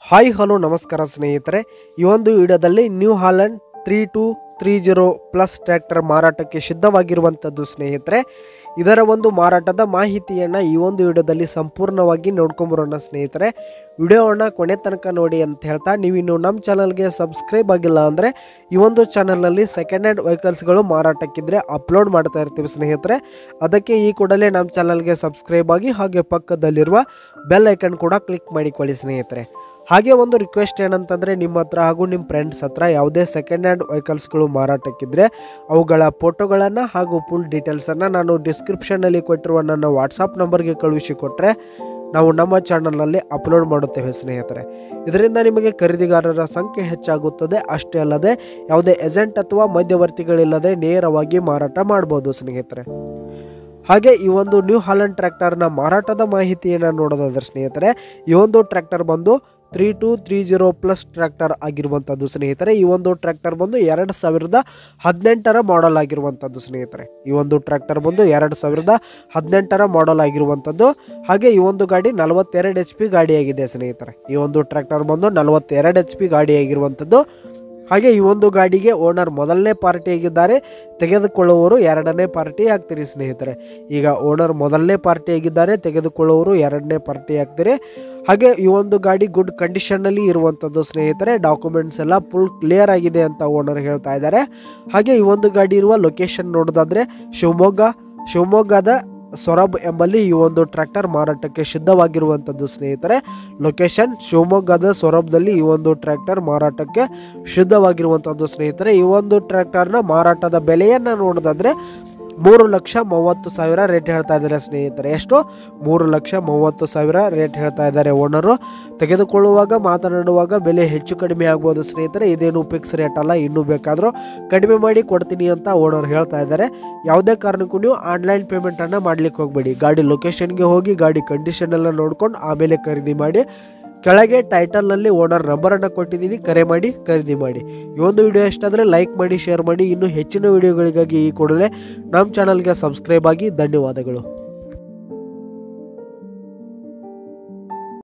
hi hello ನಮಸ್ಕಾರ ಸ್ನೇಹಿತರೆ ಈ ಒಂದು ವಿಡಿಯೋದಲ್ಲಿ New Holland three two three zero plus tractor ಮಾರಾಟಕ್ಕೆ ಸಿದ್ಧವಾಗಿರುವಂಥದ್ದು ಸ್ನೇಹಿತರೆ ಇದರ ಒಂದು ಮಾರಾಟದ ಮಾಹಿತಿಯನ್ನು ಈ ಒಂದು ವಿಡಿಯೋದಲ್ಲಿ ಸಂಪೂರ್ಣವಾಗಿ ನೋಡ್ಕೊಂಬರೋಣ ಸ್ನೇಹಿತರೆ ವಿಡಿಯೋವನ್ನು ಕೊನೆ ತನಕ ನೋಡಿ ಅಂತ ಹೇಳ್ತಾ ನೀವಿನ್ನು ನಮ್ಮ ಚಾನಲ್ಗೆ ಸಬ್ಸ್ಕ್ರೈಬ್ ಆಗಿಲ್ಲ ಅಂದರೆ ಈ ಒಂದು ಚಾನಲ್ನಲ್ಲಿ ಸೆಕೆಂಡ್ ಹ್ಯಾಂಡ್ ವೆಹಿಕಲ್ಸ್ಗಳು ಮಾರಾಟಕ್ಕಿದ್ರೆ ಅಪ್ಲೋಡ್ ಮಾಡ್ತಾ ಇರ್ತೀವಿ ಸ್ನೇಹಿತರೆ ಅದಕ್ಕೆ ಈ ಕೂಡಲೇ ನಮ್ಮ ಚಾನಲ್ಗೆ ಸಬ್ಸ್ಕ್ರೈಬ್ ಆಗಿ ಹಾಗೆ ಪಕ್ಕದಲ್ಲಿರುವ ಬೆಲ್ ಐಕನ್ ಕೂಡ ಕ್ಲಿಕ್ ಮಾಡಿಕೊಳ್ಳಿ ಸ್ನೇಹಿತರೆ ಹಾಗೆ ಒಂದು ರಿಕ್ವೆಸ್ಟ್ ಏನಂತಂದರೆ ನಿಮ್ಮ ಹತ್ರ ಹಾಗೂ ನಿಮ್ಮ ಫ್ರೆಂಡ್ಸ್ ಹತ್ರ ಯಾವುದೇ ಸೆಕೆಂಡ್ ಹ್ಯಾಂಡ್ ವೆಹಿಕಲ್ಸ್ಗಳು ಮಾರಾಟಕ್ಕಿದ್ರೆ ಅವುಗಳ ಫೋಟೋಗಳನ್ನು ಹಾಗೂ ಫುಲ್ ಡೀಟೇಲ್ಸನ್ನು ನಾನು ಡಿಸ್ಕ್ರಿಪ್ಷನ್ನಲ್ಲಿ ಕೊಟ್ಟಿರುವ ನನ್ನ ವಾಟ್ಸಪ್ ನಂಬರ್ಗೆ ಕಳುಹಿಸಿಕೊಟ್ರೆ ನಾವು ನಮ್ಮ ಚಾನಲ್ನಲ್ಲಿ ಅಪ್ಲೋಡ್ ಮಾಡುತ್ತೇವೆ ಸ್ನೇಹಿತರೆ ಇದರಿಂದ ನಿಮಗೆ ಖರೀದಿಗಾರರ ಸಂಖ್ಯೆ ಹೆಚ್ಚಾಗುತ್ತದೆ ಅಷ್ಟೇ ಅಲ್ಲದೆ ಯಾವುದೇ ಏಜೆಂಟ್ ಅಥವಾ ಮಧ್ಯವರ್ತಿಗಳಿಲ್ಲದೆ ನೇರವಾಗಿ ಮಾರಾಟ ಮಾಡ್ಬೋದು ಸ್ನೇಹಿತರೆ ಹಾಗೆ ಈ ಒಂದು ನ್ಯೂ ಹಾಲೆಂಡ್ ಟ್ರ್ಯಾಕ್ಟರ್ನ ಮಾರಾಟದ ಮಾಹಿತಿಯನ್ನು ನೋಡೋದಾದ್ರೆ ಸ್ನೇಹಿತರೆ ಈ ಒಂದು ಟ್ರ್ಯಾಕ್ಟರ್ ಬಂದು three two three zero plus tractor ಆಗಿರುವಂಥದ್ದು ಸ್ನೇಹಿತರೆ ಈ ಒಂದು ಟ್ರ್ಯಾಕ್ಟರ್ ಬಂದು ಎರಡು ಸಾವಿರದ ಹದಿನೆಂಟರ ಮಾಡೆಲ್ ಆಗಿರುವಂಥದ್ದು ಸ್ನೇಹಿತರೆ ಈ ಒಂದು ಟ್ರ್ಯಾಕ್ಟರ್ ಬಂದು ಎರಡು ಸಾವಿರದ ಹದಿನೆಂಟರ ಮಾಡೆಲ್ ಆಗಿರುವಂಥದ್ದು ಹಾಗೆ ಈ ಒಂದು ಗಾಡಿ ನಲವತ್ತೆರಡು ಎಚ್ ಪಿ ಗಾಡಿಯಾಗಿದೆ ಸ್ನೇಹಿತರೆ ಈ ಒಂದು ಟ್ರ್ಯಾಕ್ಟರ್ ಬಂದು ನಲವತ್ತೆರಡು ಎಚ್ ಪಿ ಗಾಡಿಯಾಗಿರುವಂಥದ್ದು ಹಾಗೆ ಈ ಒಂದು ಗಾಡಿಗೆ ಓನರ್ ಮೊದಲನೇ ಪಾರ್ಟಿ ಆಗಿದ್ದಾರೆ ತೆಗೆದುಕೊಳ್ಳುವವರು ಎರಡನೇ ಪಾರ್ಟಿ ಆಗ್ತೀರಿ ಸ್ನೇಹಿತರೆ ಈಗ ಓನರ್ ಮೊದಲನೇ ಪಾರ್ಟಿ ಆಗಿದ್ದಾರೆ ತೆಗೆದುಕೊಳ್ಳುವವರು ಎರಡನೇ ಪಾರ್ಟಿ ಆಗ್ತೀರಿ ಹಾಗೆ ಈ ಒಂದು ಗಾಡಿ ಗುಡ್ ಕಂಡೀಷನ್ನಲ್ಲಿ ಇರುವಂಥದ್ದು ಸ್ನೇಹಿತರೆ ಡಾಕ್ಯುಮೆಂಟ್ಸ್ ಎಲ್ಲ ಫುಲ್ ಕ್ಲಿಯರ್ ಆಗಿದೆ ಅಂತ ಓನರ್ ಹೇಳ್ತಾ ಇದ್ದಾರೆ ಹಾಗೆ ಈ ಒಂದು ಗಾಡಿ ಇರುವ ಲೊಕೇಶನ್ ನೋಡೋದಾದ್ರೆ ಶಿವಮೊಗ್ಗ ಶಿವಮೊಗ್ಗದ ಸೊರಬ್ ಎಂಬಲ್ಲಿ ಈ ಒಂದು ಟ್ರ್ಯಾಕ್ಟರ್ ಮಾರಾಟಕ್ಕೆ ಸಿದ್ಧವಾಗಿರುವಂಥದ್ದು ಸ್ನೇಹಿತರೆ ಲೊಕೇಶನ್ ಶಿವಮೊಗ್ಗದ ಸೊರಬ್ದಲ್ಲಿ ಈ ಒಂದು ಟ್ರ್ಯಾಕ್ಟರ್ ಮಾರಾಟಕ್ಕೆ ಸಿದ್ಧವಾಗಿರುವಂಥದ್ದು ಸ್ನೇಹಿತರೆ ಈ ಒಂದು ಟ್ರ್ಯಾಕ್ಟರ್ನ ಮಾರಾಟದ ಬೆಲೆಯನ್ನು ನೋಡೋದಾದ್ರೆ ಮೂರು ಲಕ್ಷ ಮೂವತ್ತು ಸಾವಿರ ರೇಟ್ ಹೇಳ್ತಾ ಇದ್ದಾರೆ ಸ್ನೇಹಿತರೆ ಎಷ್ಟು ಮೂರು ಲಕ್ಷ ಮೂವತ್ತು ಸಾವಿರ ರೇಟ್ ಹೇಳ್ತಾ ಇದ್ದಾರೆ ಓನರು ತೆಗೆದುಕೊಳ್ಳುವಾಗ ಮಾತನಾಡುವಾಗ ಬೆಲೆ ಹೆಚ್ಚು ಕಡಿಮೆ ಆಗ್ಬೋದು ಸ್ನೇಹಿತರೆ ಇದೇನು ಫಿಕ್ಸ್ ರೇಟ್ ಅಲ್ಲ ಇನ್ನೂ ಬೇಕಾದರೂ ಕಡಿಮೆ ಮಾಡಿ ಕೊಡ್ತೀನಿ ಅಂತ ಓನರ್ ಹೇಳ್ತಾ ಇದ್ದಾರೆ ಯಾವುದೇ ಕಾರಣಕ್ಕೂ ನೀವು ಆನ್ಲೈನ್ ಪೇಮೆಂಟನ್ನು ಮಾಡ್ಲಿಕ್ಕೆ ಹೋಗಬೇಡಿ ಗಾಡಿ ಲೊಕೇಶನ್ಗೆ ಹೋಗಿ ಗಾಡಿ ಕಂಡೀಷನ್ ಎಲ್ಲ ನೋಡ್ಕೊಂಡು ಆಮೇಲೆ ಖರೀದಿ ಮಾಡಿ ಕೆಳಗೆ ಟೈಟಲ್ನಲ್ಲಿ ಓನರ್ ನಂಬರನ್ನು ಕೊಟ್ಟಿದ್ದೀನಿ ಕರೆ ಮಾಡಿ ಖರೀದಿ ಮಾಡಿ ಈ ಒಂದು ವಿಡಿಯೋ ಇಷ್ಟಾದರೆ ಲೈಕ್ ಮಾಡಿ ಶೇರ್ ಮಾಡಿ ಇನ್ನೂ ಹೆಚ್ಚಿನ ವಿಡಿಯೋಗಳಿಗಾಗಿ ಈ ಕೂಡಲೇ ನಮ್ಮ ಚಾನಲ್ಗೆ ಸಬ್ಸ್ಕ್ರೈಬ್ ಆಗಿ ಧನ್ಯವಾದಗಳು